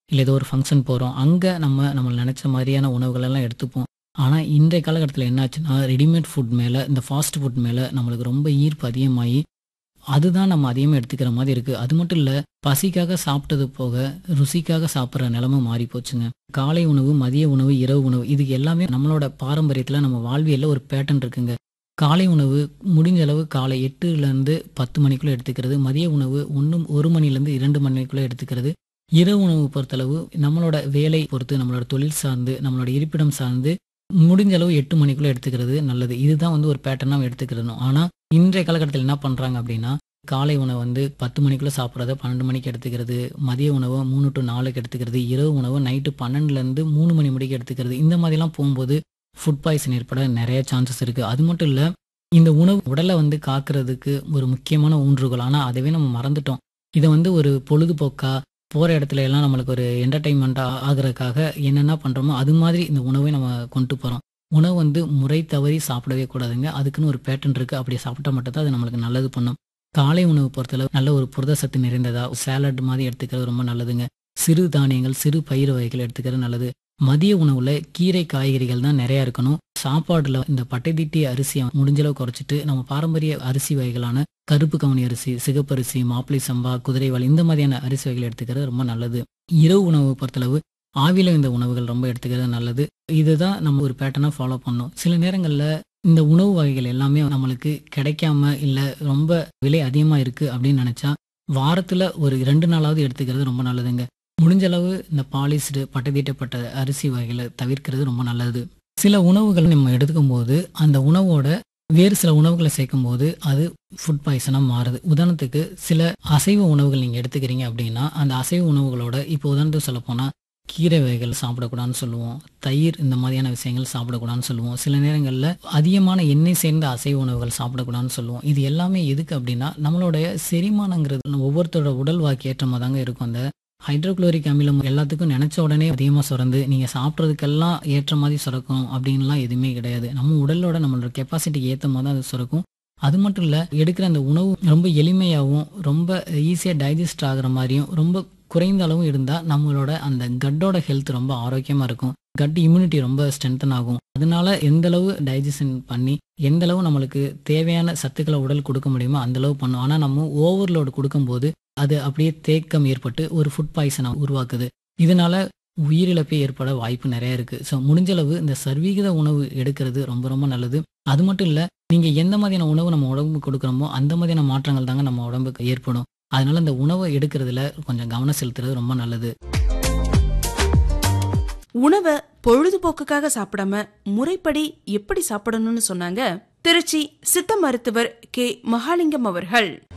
இல்லை ஏதோ ஒரு ஃபங்க்ஷன் போகிறோம் அங்கே நம்ம நம்ம நினச்ச மாதிரியான உணவுகள் எல்லாம் எடுத்துப்போம் ஆனால் இன்றைய காலகட்டத்தில் என்னாச்சுன்னா ரெடிமேட் ஃபுட் மேலே இந்த ஃபாஸ்ட் ஃபுட் மேலே நம்மளுக்கு ரொம்ப ஈர்ப்பு அதிகமாகி அதுதான் நம்ம அதிகமாக எடுத்துக்கிற மாதிரி இருக்குது அது மட்டும் இல்லை பசிக்காக சாப்பிட்டது போக ருசிக்காக சாப்பிட்ற நிலமை மாறி போச்சுங்க காலை உணவு மதிய உணவு இரவு உணவு இதுக்கு எல்லாமே நம்மளோட பாரம்பரியத்தில் நம்ம வாழ்வியலில் ஒரு பேட்டர்ன் இருக்குங்க காலை உணவு முடிஞ்ச அளவு காலை எட்டுலேருந்து பத்து மணிக்குள்ளே எடுத்துக்கிறது மதிய உணவு ஒன்று ஒரு மணிலேருந்து இரண்டு மணிக்குள்ளே எடுத்துக்கிறது இரவு உணவு பொறுத்தளவு நம்மளோட வேலை பொறுத்து நம்மளோட தொழில் சார்ந்து நம்மளோட இருப்பிடம் சார்ந்து முடிஞ்ச அளவு எட்டு மணிக்குள்ளே எடுத்துக்கிறது நல்லது இதுதான் வந்து ஒரு பேட்டர்னாக எடுத்துக்கிறணும் ஆனால் இன்றைய காலகட்டத்தில் என்ன பண்ணுறாங்க அப்படின்னா காலை உணவு வந்து பத்து மணிக்குள்ளே சாப்பிட்றத பன்னெண்டு மணிக்கு எடுத்துக்கிறது மதிய உணவை மூணு டு நாலுக்கு எடுத்துக்கிறது இரவு உணவை நைட்டு பன்னெண்டுலேருந்து மூணு மணி முடிக்கு எடுத்துக்கிறது இந்த மாதிரிலாம் போகும்போது ஃபுட் பாய்சன் ஏற்பட நிறைய சான்சஸ் இருக்குது அது மட்டும் இல்லை இந்த உணவு உடலை வந்து காக்கிறதுக்கு ஒரு முக்கியமான ஊன்றுகோல் ஆனால் அதவே நம்ம மறந்துட்டோம் இதை வந்து ஒரு பொழுதுபோக்கா போகிற இடத்துல எல்லாம் நம்மளுக்கு ஒரு என்டர்டைன்மெண்ட்டாக ஆகிறதுக்காக என்னென்ன பண்ணுறோமோ அது மாதிரி இந்த உணவை நம்ம கொண்டு போகிறோம் உணவு வந்து முறை தவறி சாப்பிடவே கூடாதுங்க அதுக்குன்னு ஒரு பேட்டர்ன் இருக்குது அப்படி சாப்பிட்டா மட்டும்தான் அது நம்மளுக்கு நல்லது பண்ணும் காலை உணவு பொறுத்தளவு நல்ல ஒரு புரத சத்து நிறைந்ததா சேலட் மாதிரி எடுத்துக்கிறது ரொம்ப நல்லதுங்க சிறு தானியங்கள் சிறு பயிர் வகைகள் எடுத்துக்கிறது நல்லது மதிய உணவுல கீரை காய்கறிகள் தான் நிறைய இருக்கணும் சாப்பாடுல இந்த பட்டைதீட்டி அரிசியை முடிஞ்ச அளவு குறைச்சிட்டு நம்ம பாரம்பரிய அரிசி வகைகளான கருப்பு கவுனி அரிசி சிகப்பரிசி மாப்பிளை சம்பா குதிரைவால் இந்த மாதிரியான அரிசி வகைகள் எடுத்துக்கிறது ரொம்ப நல்லது இரவு உணவு பொறுத்தளவு ஆவில இந்த உணவுகள் ரொம்ப எடுத்துக்கிறது நல்லது இதுதான் நம்ம ஒரு பேட்டர்னா ஃபாலோ பண்ணோம் சில நேரங்களில் இந்த உணவு வகைகள் எல்லாமே நம்மளுக்கு கிடைக்காம இல்லை ரொம்ப விலை அதிகமாக இருக்குது அப்படின்னு நினச்சா வாரத்தில் ஒரு ரெண்டு நாளாவது எடுத்துக்கிறது ரொம்ப நல்லதுங்க முடிஞ்ச அளவு இந்த பாலிஸ்டு பட்டதீட்டப்பட்ட அரிசி வகைகளை தவிர்க்கிறது ரொம்ப நல்லது சில உணவுகள் நம்ம எடுத்துக்கும் போது அந்த உணவோட வேறு சில உணவுகளை சேர்க்கும் போது அது ஃபுட் பாய்சனாக மாறுது உதாரணத்துக்கு சில அசைவ உணவுகள் நீங்கள் எடுத்துக்கிறீங்க அப்படின்னா அந்த அசைவ உணவுகளோட இப்போ உதாரணத்துக்கு சொல்ல போனால் கீரை வகைகள் சாப்பிடக்கூடாதுன்னு சொல்லுவோம் தயிர் இந்த மாதிரியான விஷயங்கள் சாப்பிடக்கூடாதுன்னு சொல்லுவோம் சில நேரங்களில் அதிகமான எண்ணெய் சேர்ந்த அசைவ உணவுகள் சாப்பிடக்கூடாதுன்னு சொல்லுவோம் இது எல்லாமே எதுக்கு அப்படின்னா நம்மளுடைய செரிமானங்கிறது ஒவ்வொருத்தரோட உடல் வாக்கு ஏற்றமாக தாங்க இருக்கும் அந்த ஹைட்ரோக்ளோரிக் அமிலம் எல்லாத்துக்கும் நினைச்ச உடனே அதிகமாக சுரந்து நீங்கள் சாப்பிட்றதுக்கெல்லாம் ஏற்ற மாதிரி சுரக்கும் அப்படின்லாம் எதுவுமே கிடையாது நம்ம உடலோட நம்மளோட கெப்பாசிட்டிக்கு ஏற்ற மாதிரி தான் அது சுரக்கும் அது மட்டும் இல்லை எடுக்கிற அந்த உணவு ரொம்ப எளிமையாகவும் ரொம்ப ஈஸியாக டைஜஸ்ட் ஆகிற மாதிரியும் ரொம்ப குறைந்த அளவும் இருந்தால் நம்மளோட அந்த கட்டோட ஹெல்த் ரொம்ப ஆரோக்கியமாக இருக்கும் கட் இம்யூனிட்டி ரொம்ப ஸ்ட்ரென்தன் ஆகும் அதனால எந்த அளவு டைஜஷன் பண்ணி எந்த அளவு நம்மளுக்கு தேவையான சத்துக்களை உடல் கொடுக்க முடியுமோ அந்த அளவு பண்ணும் ஆனால் நம்ம ஓவர்லோடு கொடுக்கும்போது அது அப்படியே தேக்கம் ஏற்பட்டு ஒரு ஃபுட் பாய்சனை உருவாக்குது இதனால உயிரிழப்பே ஏற்பட வாய்ப்பு நிறைய இருக்கு ஸோ முடிஞ்ச அளவு இந்த சர்வீகித உணவு எடுக்கிறது ரொம்ப ரொம்ப நல்லது அது மட்டும் இல்லை நீங்க எந்த மாதிரியான உணவு நம்ம உடம்புக்கு கொடுக்குறோமோ அந்த மாதிரியான மாற்றங்கள் தாங்க நம்ம உடம்புக்கு ஏற்படும் அதனால இந்த உணவை எடுக்கிறதுல கொஞ்சம் கவனம் செலுத்துறது ரொம்ப நல்லது உணவை பொழுதுபோக்குக்காக சாப்பிடாம முறைப்படி எப்படி சாப்பிடணும்னு சொன்னாங்க திருச்சி சித்த மருத்துவர் கே மகாலிங்கம் அவர்கள்